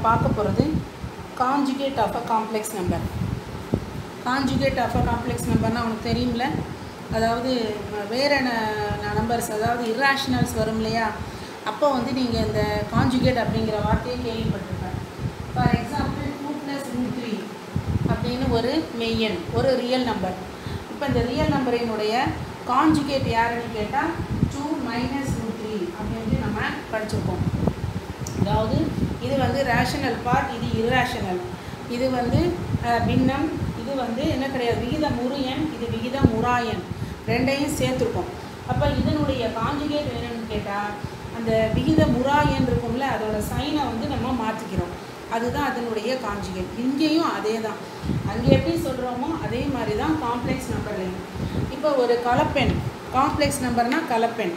பார்க்க போகிறது conjugate of a complex number conjugate of a complex நம்பர்னால் உனக்கு தெரியும்ல அதாவது ம- வேற நம்பர்ஸ் அதாவது இர்ராஷனல்ஸ் வரும் இல்லையா அப்போ வந்து நீங்கள் இந்த காஞ்சுகேட் அப்படிங்கிற வார்த்தையை கேள்விப்பட்டிருப்பேன் for example two plus root three அப்படின்னு ஒரு மெய்யன் ஒரு ரியல் நம்பர் இப்போ இந்த ரியல் நம்பரினுடைய காஞ்சுகேட் யாருன்னு கேட்டால் டூ மைனஸ் ரூட் த்ரீ அப்படின்ட்டு நம்ம படிச்சிருக்கோம் அதாவது இது வந்து ரேஷனல் பார்ட் இது இர்ரேஷனல் இது வந்து அஹ், பின்னம் இது வந்து என்ன கிடையாது விகிதம் முறையன் இது விகிதம் முறாயன் ரெண்டையும் சேர்த்துருக்கோம் அப்போ இதனுடைய காஞ்சுகேட் வேணும்னு கேட்டால் அந்த விகித முறாயன் இருக்கும்ல அதோட சைனை வந்து நம்ம மாற்றிக்கிறோம் அதுதான் அதனுடைய காஞ்சுகேட் இங்கேயும் அதே தான் அங்கே எப்படி சொல்கிறோமோ அதே மாதிரி தான் காம்ப்ளெக்ஸ் நம்பர்லையும் இப்போ ஒரு கலப்பெண் காம்ப்ளெக்ஸ் நம்பர்னால் கலப்பெண்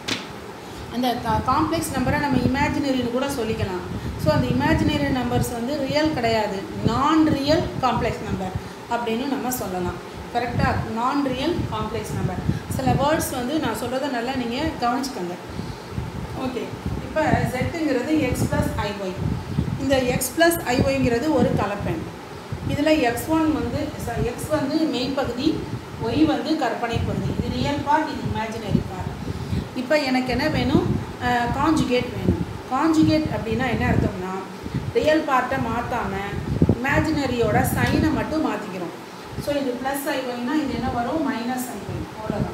அந்த காம்ப்ளெக்ஸ் நம்பரை நம்ம இமேஜினரின்னு கூட சொல்லிக்கலாம் ஸோ அந்த இமேஜினரி நம்பர்ஸ் வந்து ரியல் கிடையாது நான் ரியல் காம்ப்ளெக்ஸ் நம்பர் அப்படின்னு நம்ம சொல்லலாம் கரெக்டாக நான் ரியல் காம்ப்ளெக்ஸ் நம்பர் சில வேர்ட்ஸ் வந்து நான் சொல்கிறத நல்லா நீங்கள் கவனிச்சுக்கோங்க ஓகே இப்போ ஜெட்டுங்கிறது எக்ஸ் ப்ளஸ் ஐஒய் இந்த எக்ஸ் ப்ளஸ் ஐஒய்ங்கிறது ஒரு கலப்பெண் இதில் எக்ஸ் ஒன் வந்து எக்ஸ் வந்து மெய்ப்பகுதி ஒய் வந்து கற்பனை பகுதி இது ரியல் பார்ட் இது இமேஜினரி பார்ட் இப்போ எனக்கு என்ன வேணும் காஞ்சுகேட் வேணும் காஞ்சுகேட் அப்படின்னா என்ன அர்த்தம்னா ரியல் பார்ட்டை மாற்றாமல் இமேஜினரியோட சைனை மட்டும் மாற்றிக்கிறோம் ஸோ இது ப்ளஸ் ஐஒய்னா இது என்ன வரும் மைனஸ் ஐஒய் அவ்வளோதான்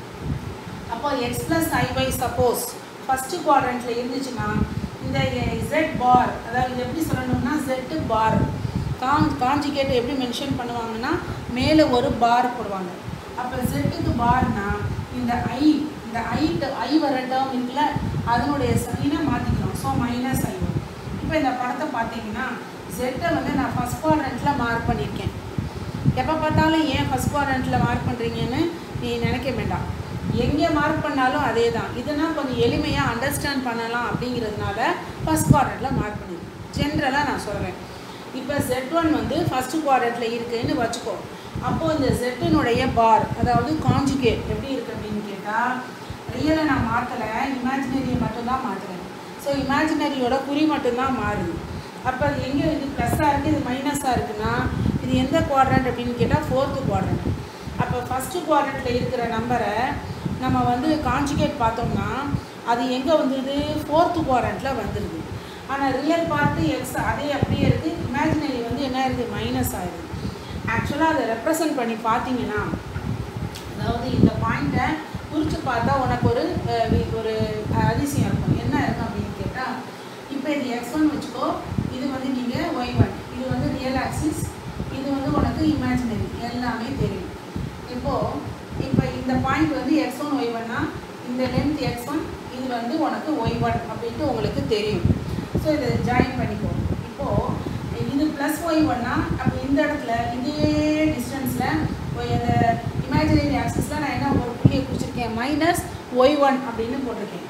அப்போ x plus i y suppose first குவாட்ரண்ட்டில் இருந்துச்சுன்னா இந்த இசட் பார் அதாவது இது எப்படி சொல்லணும்னா ஜெட்டு பார் காங் காஞ்சிகேட் எப்படி மென்ஷன் பண்ணுவாங்கன்னா மேலே ஒரு பார் போடுவாங்க அப்போ ஜெட்டுக்கு பார்னா இந்த ஐ இந்த ஐ ஐ வர டேர்ம் இருக்குல்ல அதனுடைய சைனை மாற்றிக்கிறோம் ஸோ மைனஸ் ஐ வரும் இப்போ இந்த படத்தை பார்த்தீங்கன்னா ஜெட்டை வந்து நான் ஃபஸ்ட் குவாட்ரண்ட்டில் மார்க் பண்ணியிருக்கேன் எப்போ பார்த்தாலும் ஏன் ஃபஸ்ட் குவாட்ரண்ட்டில் மார்க் பண்ணுறீங்கன்னு நீ நினைக்க வேண்டாம் எங்கே மார்க் பண்ணாலும் அதே தான் இதனால் கொஞ்சம் எளிமையாக அண்டர்ஸ்டாண்ட் பண்ணலாம் அப்படிங்கிறதுனால ஃபஸ்ட் குவாட்ரண்ட்டில் மார்க் பண்ணிடுறேன் ஜென்ரலாக நான் சொல்கிறேன் இப்போ ஜெட் ஒன் வந்து ஃபஸ்ட்டு குவாட்ரண்ட்டில் இருக்குன்னு வச்சுக்கோ அப்போது இந்த ஜெட்டினுடைய பார் அதாவது காஞ்சுகேட் எப்படி இருக்குது அப்படின்னு கேட்டால் ரியலை நான் மாற்றலை இமேஜினரியை மட்டும்தான் மாற்றுறேன் ஸோ இமேஜினரியோட குறி மட்டும்தான் மாறுது அப்போ அது எங்கே இது ப்ளஸ்ஸாக இருக்குது இது மைனஸாக இருக்குன்னா இது எந்த குவாட்ரண்ட் அப்படின்னு கேட்டால் ஃபோர்த்து குவாட்ரண்ட் அப்போ ஃபஸ்ட்டு குவாட்ரண்ட்டில் இருக்கிற நம்பரை நம்ம வந்து காஞ்சுகேட் பார்த்தோம்னா அது எங்கே வந்துடுது ஃபோர்த்து குவாட்ரண்ட்டில் வந்துடுது ஆனால் ரியல் பார்ட்டு எக்ஸ் அதே அப்படியே இருக்குது இமேஜினரி வந்து என்ன இருக்குது மைனஸ் ஆயிடுது ஆக்சுவலாக அதை ரெப்ரசன்ட் பண்ணி பார்த்தீங்கன்னா அதாவது இந்த பாயிண்ட்டை குறித்து பார்த்தா உனக்கு ஒரு அஹ், வி- ஒரு அதிசயம் இருக்கும் என்ன இருக்கும் அப்படின்னு கேட்டால் இப்போ இது எக்ஸ் ஒன் வச்சுக்கோ இது வந்து நீங்கள் ஒய் ஒன் இது வந்து ரியல் ஆக்சிஸ் இது வந்து உனக்கு இமேஜினரி எல்லாமே தெரியும் இப்போது இப்போ இந்த பாயிண்ட் வந்து எக்ஸ் ஒன் ஒய் ஒன்னா இந்த லென்த் எக்ஸ் ஒன் இது வந்து உனக்கு ஒய் ஒன் அப்படின்ட்டு உங்களுக்கு தெரியும் ஸோ இதை ஜாயின் பண்ணிக்கோ இப்போது இது ப்ளஸ் ஒய் ஒன்னா அப்போ இந்த இடத்துல இதே டிஸ்டன்ஸில் அந்த இமேஜினரி ஆக்சஸில் நான் என்ன ஒரு புள்ளியை குறிச்சிருக்கேன் மைனஸ் ஒய் ஒன் அப்படின்னு போட்டிருக்கேன்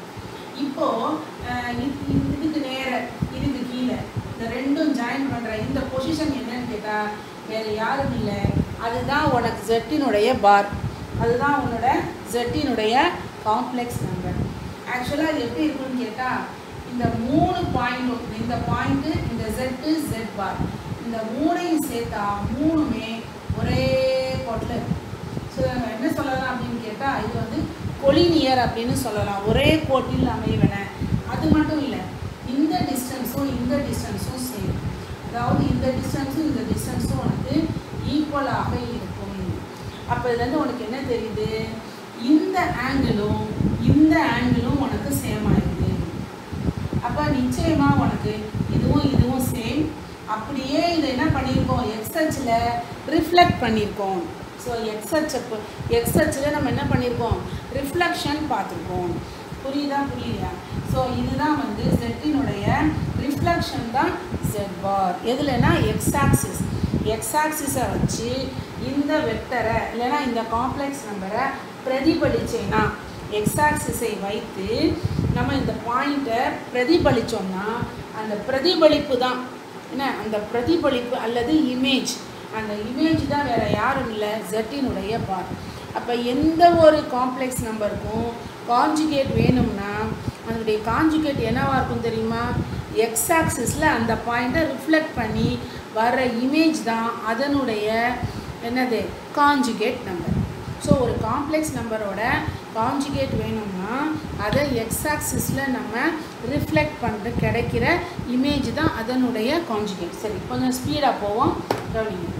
இப்போது இதுக்கு நேர இதுக்கு கீழே இந்த ரெண்டும் ஜாயின் பண்ணுற இந்த பொசிஷன் என்னன்னு கேட்டால் வேறு யாரும் இல்லை அதுதான் உனக்கு ஜெட்டினுடைய பார் அதுதான் உன்னோட ஜெட்டினுடைய காம்ப்ளெக்ஸ் நம்பர் ஆக்சுவலாக அது எப்படி இருக்குன்னு கேட்டால் இந்த மூணு பாயிண்ட்டும் இந்த பாயிண்ட்டு இந்த ஜெட்டு ஜெட் பார் இந்த மூணையும் சேர்த்தா மூணுமே ஒரே கோட்டில் இருக்கு ஸோ நம்ம என்ன சொல்லலாம் அப்படின்னு கேட்டால் இது வந்து கொலினியர் அப்படின்னு சொல்லலாம் ஒரே கோட்டில் அமைவன அது மட்டும் இல்லை இந்த டிஸ்டன்ஸும் இந்த டிஸ்டன்ஸும் சேம் அதாவது இந்த டிஸ்டன்ஸும் இந்த டிஸ்டன்ஸும் உனக்கு ஈக்குவலாக இருக்கும் அப்போ இதுலேருந்து உனக்கு என்ன தெரியுது இந்த ஆங்கிளும் இந்த ஆங்கிளும் உனக்கு சேம் ஆயிடுது அப்போ நிச்சயமாக உனக்கு இதுவும் இதுவும் சேம் அப்படியே இதை என்ன பண்ணியிருக்கோம் எக்ஸ்ஹெச்சில் ரிஃப்ளெக்ட் பண்ணியிருக்கோம் ஸோ எக்ஸ்ஹெச் எக்ஸ்ஹெச்சில் நம்ம என்ன பண்ணியிருக்கோம் ரிஃப்ளெக்ஷன் பார்த்துருக்கோம் புரியுதா புரியலையா ஸோ இதுதான் வந்து ஜெட்டினுடைய ரிஃப்ளெக்ஷன் தான் ஜெட் பார் எதுலனா எக்ஸ் ஆக்சிஸ் எக்ஸ் ஆக்சிஸை வச்சு இந்த வெக்டரை இல்லைன்னா இந்த காம்ப்ளெக்ஸ் நம்பரை பிரதிபலிச்சேன்னா எக்ஸ் ஆக்சிஸை வைத்து நம்ம இந்த பாயிண்ட்டை பிரதிபலித்தோம்னா அந்த பிரதிபலிப்பு தான் என்ன அந்த பிரதிபலிப்பு அல்லது இமேஜ் அந்த இமேஜ் தான் வேறு யாரும் இல்லை ஜெட்டினுடைய பார் அப்போ எந்த ஒரு காம்ப்ளெக்ஸ் நம்பருக்கும் காஞ்சுகேட் வேணும்னா அதனுடைய காஞ்சுகேட் என்னவா இருக்கும் தெரியுமா எக்ஸ் ஆக்சிஸில் அந்த பாயிண்ட்டை ரிஃப்ளெக்ட் பண்ணி வர இமேஜ் தான் அதனுடைய என்னது காஞ்சுகேட் நம்பர் ஸோ ஒரு காம்ப்ளெக்ஸ் நம்பரோட காஞ்சுகேட் வேணும்னா அதை எக்ஸ் ஆக்சிஸில் நம்ம ரிஃப்ளெக்ட் பண்ணுற கிடைக்கிற இமேஜ் தான் அதனுடைய காஞ்சுகேட் சரி கொஞ்சம் ஸ்பீடாக போவோம் கவனிங்க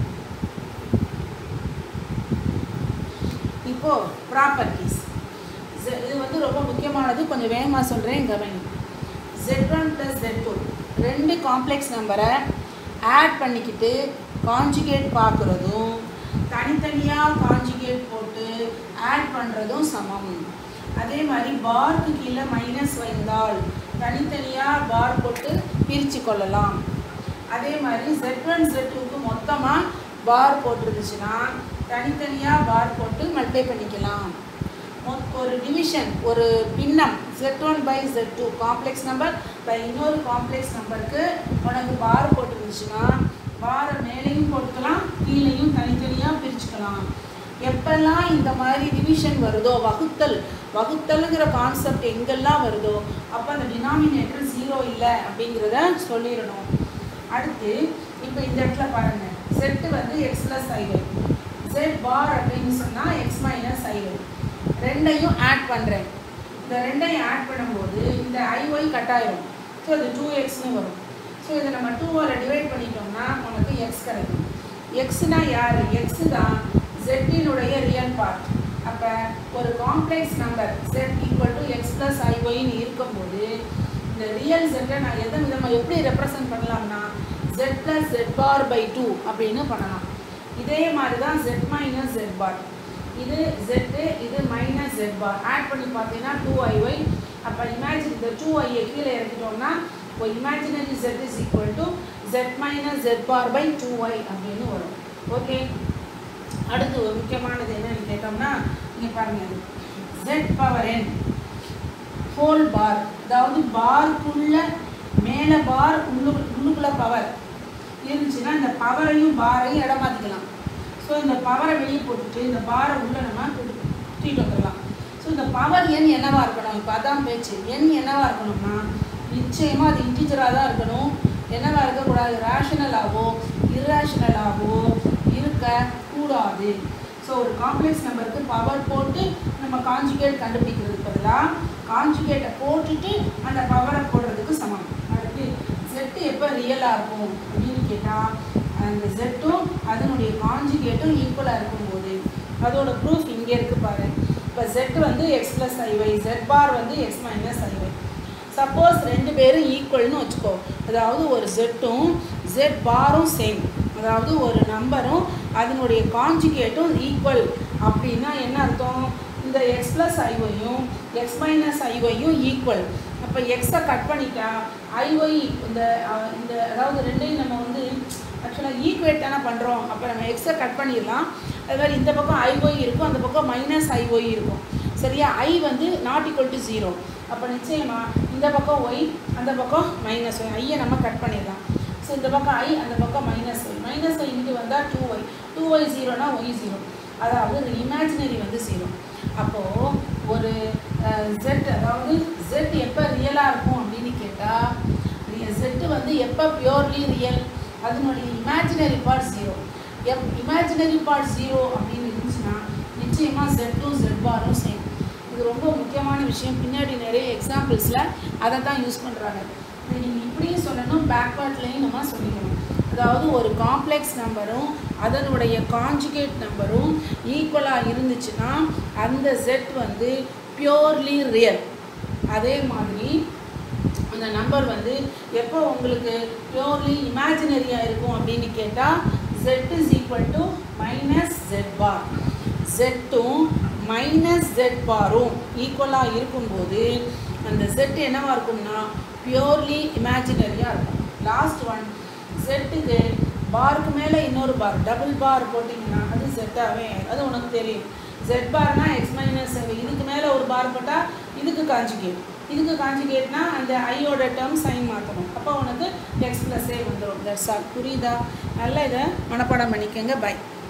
இப்போது ப்ராப்பர்ட்டிஸ் இது வந்து ரொம்ப முக்கியமானது கொஞ்சம் வேகமாக சொல்கிறேன் கவனி z one plus z two ரெண்டு காம்ப்ளெக்ஸ் நம்பரை ஆட் பண்ணிக்கிட்டு காஞ்சுகேட் பார்க்குறதும் தனித்தனியாக காஞ்சுகேட் போட்டு ஆட் பண்ணுறதும் சமம் அதே மாதிரி பார்க்கு கீழே மைனஸ் வைந்தால் தனித்தனியாக பார் போட்டு பிரித்து கொள்ளலாம் அதே மாதிரி ஜெட் ஒன் ஜெட் டூக்கு மொத்தமாக பார் போட்டிருந்துச்சுன்னா தனித்தனியாக பார் போட்டு மல்டிப்ளை பண்ணிக்கலாம் ஒரு டிவிஷன் ஒரு பின்னம் z one by z two complex number by இன்னொரு காம்ப்ளெக்ஸ் நம்பருக்கு உனக்கு பார் போட்டிருந்துச்சுன்னா பாரை மேலேயும் போட்டுக்கலாம் கீழேயும் தனித்தனியாக பிரிச்சுக்கலாம் எப்பெல்லாம் இந்த மாதிரி டிவிஷன் வருதோ வகுத்தல் வகுத்தலுங்கிற கான்செப்ட் எங்கெல்லாம் வருதோ அப்போ அந்த டினாமினேட்டர் ஜீரோ இல்லை அப்படிங்கிறத சொல்லிடணும் அடுத்து இப்போ இந்த இடத்துல பாருங்கள் செட்டு வந்து x plus i y z bar அப்படின்னு சொன்னால் எக்ஸ் மைனஸ் ஐவை ரெண்டையும் ஆட் பண்ணுறேன் இந்த ரெண்டையும் ஆட் பண்ணும்போது இந்த ஐஒய் கட்டாயிரும் ஸோ இது டூ எக்ஸ்னு வரும் ஸோ இதை நம்ம டூவால் டிவைட் பண்ணிட்டோம்னா உனக்கு எக்ஸ் கிடைக்கும் எக்ஸ்னா யார் எக்ஸு தான் ஜெட்டினுடைய ரியல் பார்ட் அப்போ ஒரு complex number z equal to x plus ஐஒய்னு இருக்கும்போது இந்த ரியல் ஜெட்டை நான் எதை விதமாக எப்படி ரெப்ரசன்ட் பண்ணலாம்னா z plus z bar by two அப்படின்னு பண்ணலாம் இதே மாதிரி தான் ஜெட் மைனஸ் ஜெட் பார் இது ஜெட்டு இது மைனஸ் ஜெட் பார் ஆட் பண்ணி பார்த்தீங்கன்னா டூ ஐஒய் அப்போ இமேஜின் இந்த டூ ஐயை கீழே இறக்கிட்டோம்னா இப்போ imaginary z is equal to z minus z bar by two y அப்படின்னு வரும் ஓகே அடுத்து ஒரு முக்கியமானது என்னன்னு கேட்டோம்னா இங்கே பாருங்கள் z power n whole bar அதாவது பார்க்குள்ள மேலே பார் உள்ளு உள்ளுக்குள்ள பவர் இருந்துச்சுன்னா இந்த பவரையும் பாரையும் இடம் மாற்றிக்கலாம் ஸோ இந்த பவரை வெளியே போட்டுட்டு இந்த பாரை உள்ளே நம்ம தூக்கிட்டு வந்துடலாம் ஸோ இந்த பவர் எண் என்னவாக இருக்கணும் இப்போ அதான் பேச்சு எண் என்னவாக இருக்கணும்னா நிச்சயமாக அது இன்டிஜராக தான் இருக்கணும் என்னவாக இருக்கக்கூடாது ரேஷனலாகவோ இர்ரேஷனலாகவோ இருக்கக்கூடாது ஸோ ஒரு காம்ப்ளெக்ஸ் நம்பருக்கு பவர் போட்டு நம்ம காஞ்சுகேட் கண்டுபிடிக்கிறதுக்கு பதிலாக காஞ்சுகேட்டை போட்டுட்டு அந்த பவரை போடுறதுக்கு சமம் அடுத்து செட்டு எப்போ ரியலாக இருக்கும் அப்படின்னு கேட்டால் அந்த ஜெட்டும் அதனுடைய காஞ்சுகேட்டும் ஈக்குவலாக இருக்கும்போது அதோட ப்ரூஃப் இங்கே இருக்குது பாரு இப்போ ஜெட் வந்து x plus i y z bar வந்து எக்ஸ் மைனஸ் ஐவை சப்போஸ் ரெண்டு பேரும் ஈக்குவல்னு வச்சுக்கோ அதாவது ஒரு ஜெட்டும் ஜெட் பாரும் சேம் அதாவது ஒரு நம்பரும் அதனுடைய காஞ்சுகேட்டும் ஈக்குவல் அப்படின்னா என்ன அர்த்தம் இந்த எக்ஸ் ப்ளஸ் ஐஒயும் எக்ஸ் மைனஸ் ஐஒயும் ஈக்குவல் அப்போ எக்ஸை கட் பண்ணிட்டா ஐஒய் இந்த இந்த அதாவது ரெண்டையும் நம்ம வந்து ஆக்சுவலாக ஈக்குவேட் தானே பண்ணுறோம் அப்போ நம்ம எக்ஸை கட் பண்ணிடலாம் அது மாதிரி இந்த பக்கம் ஐஒய் இருக்கும் அந்த பக்கம் மைனஸ் ஐஒய் இருக்கும் சரியா ஐ வந்து நாட் ஈக்குவல் டு ஜீரோ அப்போ நிச்சயமாக இந்த பக்கம் ஒய் அந்த பக்கம் மைனஸ் ஒய் ஐயை நம்ம கட் பண்ணிடலாம் ஸோ இந்த பக்கம் ஐ அந்த பக்கம் மைனஸ் ஒய் மைனஸ் ஒய் இங்கே வந்தால் டூ ஒய் டூ ஒய் ஜீரோனா ஒய் ஜீரோ அதாவது இமேஜினரி வந்து ஜீரோ அப்போது ஒரு ஜெட் அதாவது ஜெட் எப்போ ரியலாக இருக்கும் அப்படின்னு கேட்டால் ஜெட்டு வந்து எப்போ பியோர்லி ரியல் அதனுடைய imaginary part zero if imaginary part zero அப்படின்னு இருந்துச்சுன்னா நிச்சயமாக ஜெட்டும் ஜெட் பாரும் சேம் இது ரொம்ப முக்கியமான விஷயம் பின்னாடி நிறைய எக்ஸாம்பிள்ஸில் அதை தான் யூஸ் பண்ணுறாங்க இது நீங்கள் இப்படியும் சொல்லணும் பேக்வேர்ட்லேயும் நம்ம சொல்லிக்கணும் அதாவது ஒரு காம்ப்ளெக்ஸ் நம்பரும் அதனுடைய காஞ்சுகேட் நம்பரும் ஈக்குவலாக இருந்துச்சுன்னா அந்த செட் வந்து பியோர்லி ரியல் அதே மாதிரி அந்த நம்பர் வந்து எப்போ உங்களுக்கு பியோர்லி இமேஜினரியாக இருக்கும் அப்படின்னு கேட்டால் z is equal to minus z bar ஜெட்டும் மைனஸ் ஜெட் பாரும் ஈக்குவலாக இருக்கும்போது அந்த செட் என்னவாக இருக்கும்னா பியோர்லி இமேஜினரியாக இருக்கும் லாஸ்ட் ஒன் செட்டுக்கு பாருக்கு மேலே இன்னொரு பார் டபுள் பார் போட்டிங்கன்னா அது செட்டாகவே அது உனக்கு தெரியும் ஜெட் பார்னா எக்ஸ் மைனஸ் இதுக்கு மேலே ஒரு பார் போட்டால் இதுக்கு காஞ்சிகேட் இதுக்கு காஞ்சிகேட்னா அந்த ஐயோட டேர்ம் சைன் மாற்றணும் அப்போ உனக்கு எக்ஸ் ப்ளஸ்ஸே வந்துடும் தட்ஸ் ஆல் புரியுதா நல்லா இதை மனப்பாடம் பண்ணிக்கோங்க பை